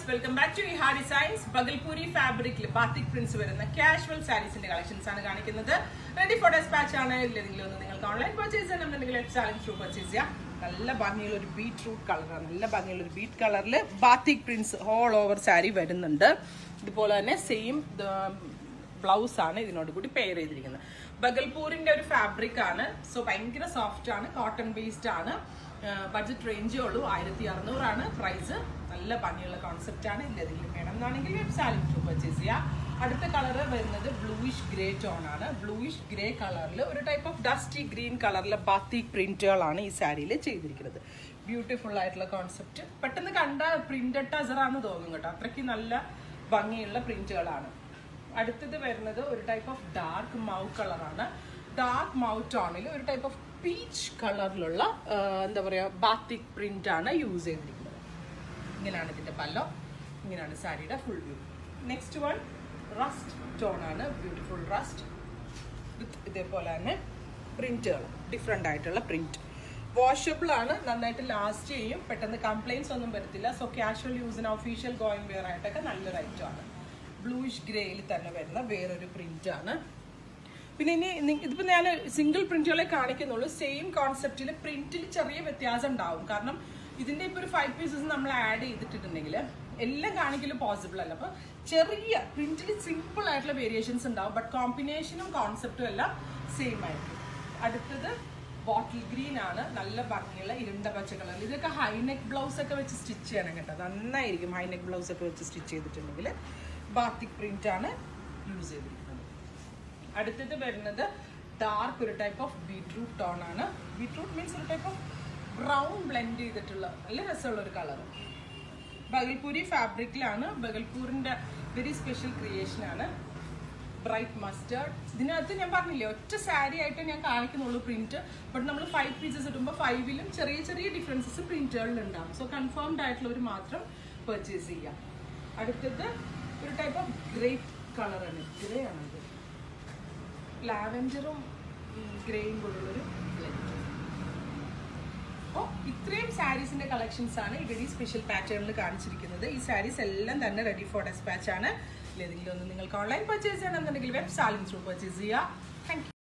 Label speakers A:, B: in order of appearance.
A: Welcome back to Eha designs Bhagalpuri ഫാബ്രിക്കിൽ batik prints വരുന്ന casual സാരീസിന്റെ കളക്ഷൻസ് ആണ് കാണിക്കുന്നത് റെഡി ഫോർ ഡെസ്പാച്ച് ആണ് ഇല്ലെങ്കിലും ഒന്ന് നിങ്ങൾക്ക് ഓൺലൈൻ പർച്ചേസ് ചെയ്യണമെന്നുണ്ടെങ്കിൽ വെബ്സൈറ്റ് ത്രൂ പർച്ചേസ് ചെയ്യാം നല്ല ഭംഗിയുള്ള ഒരു ബീട്രൂട്ട് കളറാണ് നല്ല ഭംഗിയുള്ള ഒരു ബീറ്റ് കളറിൽ batik prints all over sari വരുന്നുണ്ട് ഇതുപോലെ തന്നെ സെയിം ബ്ലൗസ് ആണ് ഇതിനോട് കൂടി പെയർ ചെയ്തിരിക്കുന്നത് ബഗൽപൂരിന്റെ ഒരു ഫാബ്രിക് ആണ് സോ ഭയങ്കര സോഫ്റ്റ് ആണ് കോട്ടൺ ബേസ്ഡ് ആണ് ബഡ്ജറ്റ് റേഞ്ചേ ഉള്ളൂ ആയിരത്തി അറുന്നൂറാണ് പ്രൈസ് നല്ല ഭംഗിയുള്ള കോൺസെപ്റ്റ് ആണ് ഇതിലെന്തെങ്കിലും വേണം എന്നാണെങ്കിൽ വെബ്സൈറ്റ് ത്രൂ പർച്ചേസ് ചെയ്യാം അടുത്ത കളർ വരുന്നത് ബ്ലൂയിഷ് ഗ്രേ ടോൺ ആണ് ബ്ലൂയിഷ് ഗ്രേ കളറിൽ ഒരു ടൈപ്പ് ഓഫ് ഡസ്റ്റി ഗ്രീൻ കളറിലെ ബാത്തിക് പ്രിന്റുകളാണ് ഈ സാരിയിൽ ചെയ്തിരിക്കുന്നത് ബ്യൂട്ടിഫുൾ ആയിട്ടുള്ള കോൺസെപ്റ്റ് പെട്ടെന്ന് കണ്ട പ്രിന്റഡ് ടസറാന്ന് തോന്നും കേട്ടോ അത്രയ്ക്ക് നല്ല ഭംഗിയുള്ള പ്രിന്റുകളാണ് അടുത്തത് വരുന്നത് ഒരു ടൈപ്പ് ഓഫ് ഡാർക്ക് മൗ കളറാണ് ഡാർക്ക് മൗ ടോണിൽ ഒരു ടൈപ്പ് ഓഫ് പീച്ച് കളറിലുള്ള എന്താ പറയുക ബാത്തിക് പ്രിന്റ് ആണ് യൂസ് ചെയ്തിരിക്കുന്നത് ഇങ്ങനെയാണ് ഇതിന്റെ പല്ലോ ഇങ്ങനെയാണ് സാരിയുടെ full view next one rust tone ആണ് ബ്യൂട്ടിഫുൾ റസ്റ്റ് വിത്ത് ഇതേപോലെ തന്നെ പ്രിന്റുകൾ ഡിഫറെൻ്റ് ആയിട്ടുള്ള പ്രിന്റ് വാഷബിൾ ആണ് നന്നായിട്ട് ലാസ്റ്റ് ചെയ്യും പെട്ടെന്ന് കംപ്ലൈൻസ് ഒന്നും വരത്തില്ല സോ കാഷ്വൽ യൂസിന് ഒഫീഷ്യൽ ഗോയിങ് വെയർ ആയിട്ടൊക്കെ നല്ലൊരു ഐറ്റം ആണ് ബ്ലൂയിഷ് ഗ്രേയിൽ തന്നെ വരുന്ന വേറൊരു പ്രിന്റ് ആണ് പിന്നെ ഇനി നി- ഇതിപ്പോ ഞാൻ സിംഗിൾ പ്രിന്റുകളെ കാണിക്കുന്നുള്ളൂ സെയിം കോൺസെപ്റ്റിൽ പ്രിന്റിൽ ചെറിയ വ്യത്യാസം ഉണ്ടാവും കാരണം ഇതിന്റെ ഇപ്പൊ ഒരു ഫൈവ് പീസസ് നമ്മൾ ആഡ് ചെയ്തിട്ടുണ്ടെങ്കിൽ എല്ലാം കാണിക്കലും പോസിബിൾ അല്ല അപ്പൊ ചെറിയ പ്രിന്റിൽ സിമ്പിൾ ആയിട്ടുള്ള വേരിയേഷൻസ് ഉണ്ടാവും ബട്ട് കോമ്പിനേഷനും കോൺസെപ്റ്റും എല്ലാം സെയിം ആയിരിക്കും അടുത്തത് ബോട്ടിൽ ഗ്രീൻ ആണ് നല്ല ഭംഗിയുള്ള ഇരുണ്ട പച്ച കളർ ഇതൊക്കെ ഹൈനെക്ക് ബ്ലൗസ് ഒക്കെ വെച്ച് സ്റ്റിച്ച് ചെയ്യണം കേട്ടോ നന്നായിരിക്കും ഹൈനെക്ക് ബ്ലൗസ് ഒക്കെ വെച്ച് സ്റ്റിച്ച് ചെയ്തിട്ടുണ്ടെങ്കിൽ ബാത്തിക് പ്രിന്റ് ആണ് യൂസ് ചെയ്തിരിക്കുന്നത് അടുത്തത് വരുന്നത് ഡാർക്ക് ഒരു ടൈപ്പ് ഓഫ് ബീട്രൂട്ട് ടോൺ ആണ് ബീട്രൂട്ട് മീൻസ് ഒരു ടൈപ്പ് ഓഫ് ബ്രൗൺ ബ്ലെൻഡ് ചെയ്തിട്ടുള്ള നല്ല രസമുള്ള ഒരു കളർ ബഗൽപൂരി ഫാബ്രിക്കിലാണ് ബഗൽപൂരിന്റെ വെരി സ്പെഷ്യൽ ക്രിയേഷൻ ആണ് ബ്രൈറ്റ് മസ്റ്റേർഡ് ഇതിനകത്ത് ഞാൻ പറഞ്ഞില്ലേ ഒറ്റ സാരി ആയിട്ട് ഞാൻ കാണിക്കുന്നുള്ളൂ പ്രിന്റ് ബട്ട് നമ്മൾ ഫൈവ് പീസസ് ഇടുമ്പോൾ ഫൈവിലും ചെറിയ ചെറിയ ഡിഫറൻസസ് പ്രിന്റുകളിൽ ഉണ്ടാവും സോ കൺഫേംഡ് ആയിട്ടുള്ളവർ മാത്രം പർച്ചേസ് ചെയ്യാം അടുത്തത് ഒരു ടൈപ്പ് ഓഫ് ഗ്രേപ്പ് കളറാണ് ഗ്രേ ആണത് ലാവൻഡറും ഗ്രേയും കൂടെയുള്ളൊരു blend. അപ്പോൾ ഇത്രയും സാരീസിന്റെ കളക്ഷൻസ് ആണ് ഈ വെരി സ്പെഷ്യൽ പാറ്റേണിൽ കാണിച്ചിരിക്കുന്നത് ഈ സാരീസ് എല്ലാം തന്നെ റെഡി ഫോർ ഡെസ്പാച്ച് ആണ് ഏതെങ്കിലും ഒന്ന് നിങ്ങൾക്ക് ഓൺലൈൻ പർച്ചേസ് ചെയ്യണമെന്നുണ്ടെങ്കിൽ വെബ് സാലിംഗ് ത്രൂ പർച്ചേസ് ചെയ്യുക താങ്ക്